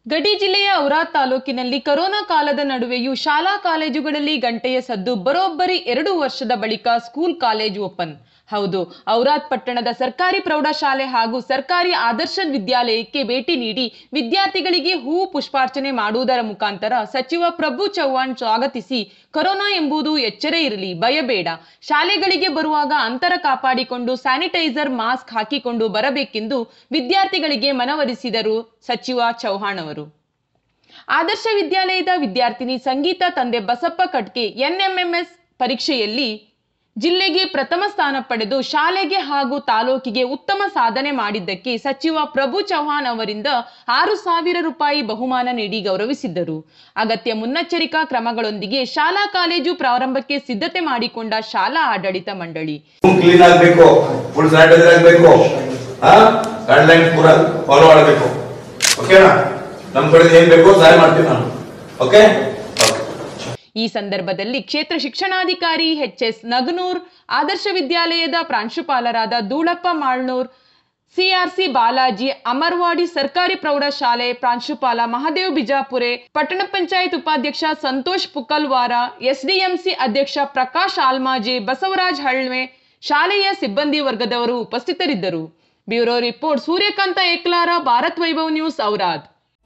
ಗಡಿ ಜಿಲ್ಲೆಯ ಔರಾದ್ ತಾಲೂಕಿನಲ್ಲಿ ಕರೋನಾ ಕಾಲದ ನಡುವೆಯೂ ಶಾಲಾ ಕಾಲೇಜುಗಳಲ್ಲಿ ಗಂಟೆಯ ಸದ್ದು ಬರೋಬ್ಬರಿ ಎರಡು ವರ್ಷದ ಬಳಿಕ ಸ್ಕೂಲ್ ಕಾಲೇಜು ಓಪನ್ ಹೌದು ಔರಾದ್ ಪಟ್ಟಣದ ಸರ್ಕಾರಿ ಪ್ರೌಢಶಾಲೆ ಹಾಗೂ ಸರ್ಕಾರಿ ಆದರ್ಶ ವಿದ್ಯಾಲಯಕ್ಕೆ ಭೇಟಿ ನೀಡಿ ವಿದ್ಯಾರ್ಥಿಗಳಿಗೆ ಹೂವು ಪುಷ್ಪಾರ್ಚನೆ ಮಾಡುವುದರ ಮುಖಾಂತರ ಸಚಿವ ಪ್ರಭು ಚವ್ಹಾಣ್ ಸ್ವಾಗತಿಸಿ ಕೊರೋನಾ ಎಂಬುದು ಎಚ್ಚರ ಇರಲಿ ಭಯಬೇಡ ಶಾಲೆಗಳಿಗೆ ಬರುವಾಗ ಅಂತರ ಕಾಪಾಡಿಕೊಂಡು ಸ್ಯಾನಿಟೈಸರ್ ಮಾಸ್ಕ್ ಹಾಕಿಕೊಂಡು ಬರಬೇಕೆಂದು ವಿದ್ಯಾರ್ಥಿಗಳಿಗೆ ಮನವೊಲಿಸಿದರು ಸಚಿವ ಚೌಹಾಣ್ ಅವರು ಆದರ್ಶ ವಿದ್ಯಾಲಯದ ವಿದ್ಯಾರ್ಥಿನಿ ಸಂಗೀತ ತಂದೆ ಬಸಪ್ಪ ಕಟ್ಕೆ ಎನ್ಎಂಎಂಎಸ್ ಪರೀಕ್ಷೆಯಲ್ಲಿ ಜಿಲ್ಲೆಗೆ ಪ್ರಥಮ ಸ್ಥಾನ ಪಡೆದು ಶಾಲೆಗೆ ಹಾಗೂ ತಾಲೂಕಿಗೆ ಉತ್ತಮ ಸಾಧನೆ ಮಾಡಿದ್ದಕ್ಕೆ ಸಚಿವ ಪ್ರಭು ಚವ್ಹಾಣ್ ಅವರಿಂದ ಆರು ಸಾವಿರ ರೂಪಾಯಿ ಬಹುಮಾನ ನೀಡಿ ಗೌರವಿಸಿದ್ದರು ಅಗತ್ಯ ಮುನ್ನೆಚ್ಚರಿಕಾ ಕ್ರಮಗಳೊಂದಿಗೆ ಶಾಲಾ ಕಾಲೇಜು ಪ್ರಾರಂಭಕ್ಕೆ ಸಿದ್ಧತೆ ಮಾಡಿಕೊಂಡ ಶಾಲಾ ಆಡಳಿತ ಮಂಡಳಿ ಕ್ಲೀನ್ ಆಗ್ಬೇಕು ಫುಲ್ ಸ್ಯಾನಿಟೈಸರ್ ಆಗ್ಬೇಕು ಗೈಡ್ ಲೈನ್ ಪೂರ ಫಾಲೋ ಮಾಡಬೇಕು ಓಕೆನಾ ನಮ್ ಕಡೆ ಏನ್ ಬೇಕೋ ಸಹಾಯ ಮಾಡ್ತೀನಿ ನಾನು ಓಕೆ ಈ ಸಂದರ್ಭದಲ್ಲಿ ಕ್ಷೇತ್ರ ಶಿಕ್ಷಣಾಧಿಕಾರಿ ಎಚ್ ಎಸ್ ನಗನೂರ್ ಆದರ್ಶ ವಿದ್ಯಾಲಯದ ಪ್ರಾಂಶುಪಾಲರಾದ ಧೂಳಪ್ಪ ಮಾಳ್ನೂರ್ ಸಿಆರ್ಸಿ ಬಾಲಾಜಿ ಅಮರ್ವಾಡಿ ಸರ್ಕಾರಿ ಪ್ರೌಢಶಾಲೆ ಪ್ರಾಂಶುಪಾಲ ಮಹಾದೇವ್ ಬಿಜಾಪುರೆ ಪಟ್ಟಣ ಪಂಚಾಯತ್ ಉಪಾಧ್ಯಕ್ಷ ಸಂತೋಷ್ ಪುಕಲ್ವಾರ ಎಸ್ಡಿಎಂಸಿ ಅಧ್ಯಕ್ಷ ಪ್ರಕಾಶ್ ಆಲ್ಮಾಜೆ ಬಸವರಾಜ್ ಹಳ್ವೆ ಶಾಲೆಯ ಸಿಬ್ಬಂದಿ ವರ್ಗದವರು ಉಪಸ್ಥಿತರಿದ್ದರು ಬ್ಯೂರೋ ರಿಪೋರ್ಟ್ ಸೂರ್ಯಕಾಂತ ಏಕ್ಲಾರ Bharat Vaibhav news Aurad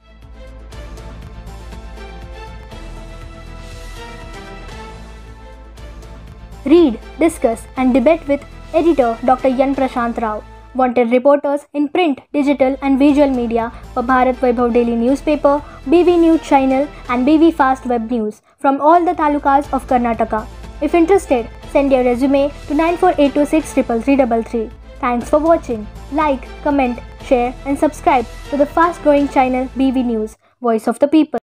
Read, discuss, and debate with editor Dr. Yan Prashant Rao. Wanted reporters in print, digital, and visual media for Bharat Vaibhav Daily Newspaper, BV News Channel, and BV Fast Web News from all the talukas of Karnataka. If interested, send your resume to 9482633333. Thanks for watching. Like, comment, share, and subscribe to the fast growing channel BV News, Voice of the People.